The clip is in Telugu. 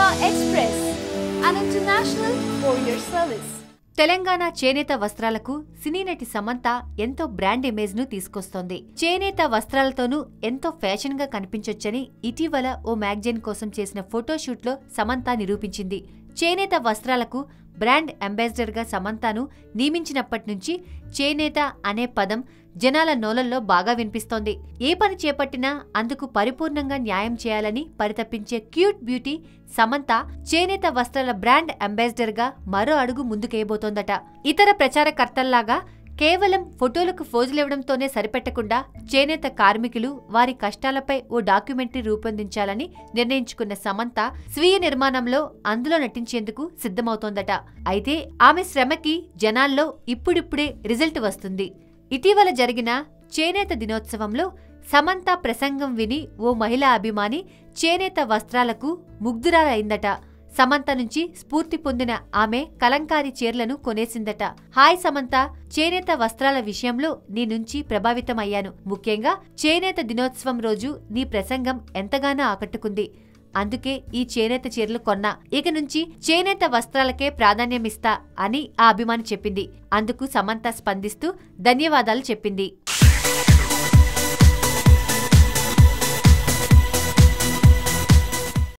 Express, an international courier service. Telangana చేనేత వస్త్రాలకు సినీ నటి సమంత ఎంతో బ్రాండ్ ఇమేజ్ ను తీసుకొస్తోంది చేనేత వస్త్రాలతోనూ ఎంతో ఫ్యాషన్ గా కనిపించొచ్చని ఇటీవల ఓ మ్యాగజైన్ కోసం చేసిన ఫోటోషూట్ లో సమంత నిరూపించింది చేనేత వస్త్రాలకు బ్రాండ్ అంబాసిడర్ గా సమంతను నియమించినప్పటి నుంచి చేనేత అనే పదం జనాల నోలల్లో బాగా వినిపిస్తోంది ఏ పని చేపట్టినా అందుకు పరిపూర్ణంగా న్యాయం చేయాలని పరితపించే క్యూట్ బ్యూటీ సమంత చేనేత వస్త్రాల బ్రాండ్ అంబాసిడర్ గా మరో అడుగు ముందుకేయబోతోందట ఇతర ప్రచారకర్తల్లాగా కేవలం ఫోటోలకు ఫోజులివ్వడంతోనే సరిపెట్టకుండా చేనేత కార్మికులు వారి కష్టాలపై ఓ డాక్యుమెంటరీ రూపొందించాలని నిర్ణయించుకున్న సమంత స్వీయ నిర్మాణంలో అందులో నటించేందుకు సిద్ధమవుతోందట అయితే ఆమె శ్రమకి జనాల్లో ఇప్పుడిప్పుడే రిజల్ట్ వస్తుంది ఇటీవల జరిగిన చేనేత దినోత్సవంలో సమంత ప్రసంగం విని ఓ మహిళా అభిమాని చేనేత వస్త్రాలకు ముగ్ధురాలైందట సమంత నుంచి స్ఫూర్తి పొందిన ఆమె కలంకారీ చీరలను కొనేసిందట హాయ్ సమంత చేనేత వస్త్రాల విషయంలో నీ నుంచి ప్రభావితమయ్యాను ముఖ్యంగా చేనేత దినోత్సవం రోజు నీ ప్రసంగం ఎంతగానో ఆకట్టుకుంది అందుకే ఈ చేనేత చీరలు కొన్నా ఇక నుంచి చేనేత వస్త్రాలకే ప్రాధాన్యమిస్తా అని ఆ అభిమాని చెప్పింది అందుకు సమంత స్పందిస్తూ ధన్యవాదాలు చెప్పింది